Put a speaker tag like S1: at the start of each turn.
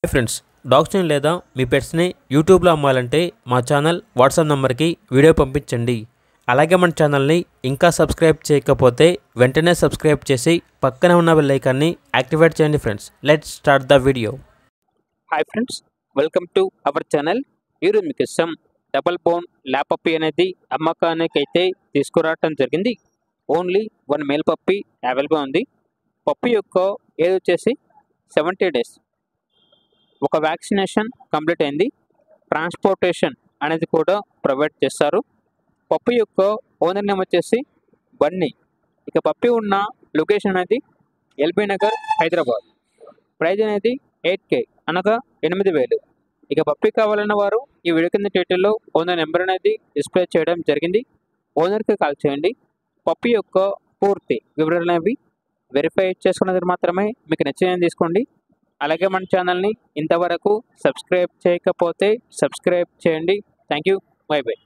S1: friends డాగ్స్ని లేదా మీ పెట్స్ని యూట్యూబ్లో అమ్మాలంటే మా ఛానల్ వాట్సాప్ నెంబర్కి వీడియో పంపించండి అలాగే మన ఛానల్ని ఇంకా సబ్స్క్రైబ్ చేయకపోతే వెంటనే సబ్స్క్రైబ్ చేసి పక్కన ఉన్న బెల్ ఐకాన్ని యాక్టివేట్ చేయండి friends let's start the video
S2: hi friends welcome to our channel ఈరోజు మీకు ఇష్టం డబల్ బోన్ ల్యాపప్పి అనేది అమ్మకానికి అయితే తీసుకురావటం జరిగింది only one male puppy available ఉంది పప్పి యొక్క ఏజ్ వచ్చేసి సెవెంటీ డేస్ ఒక వ్యాక్సినేషన్ కంప్లీట్ అయింది ట్రాన్స్పోర్టేషన్ అనేది కూడా ప్రొవైడ్ చేస్తారు పప్పి యొక్క ఓనర్ నేమ్ వచ్చేసి బన్నీ ఇక పప్పి ఉన్న లొకేషన్ అనేది ఎల్బీ నగర్ హైదరాబాద్ ప్రైజ్ అనేది ఎయిట్ కే అనగా ఎనిమిది వేలు ఇక పప్పి కావాలన్న వారు ఈ వీడియో కింద టైటిల్లో ఓనర్ నెంబర్ అనేది డిస్ప్లే చేయడం జరిగింది ఓనర్కి కాల్ చేయండి పప్పి యొక్క పూర్తి వివరాలు అనేవి వెరిఫై చేసుకున్నది మాత్రమే మీకు నచ్చిన తీసుకోండి అలాగే మన ఛానల్ని ఇంతవరకు సబ్స్క్రైబ్ చేయకపోతే సబ్స్క్రైబ్ చేయండి థ్యాంక్ యూ బై బై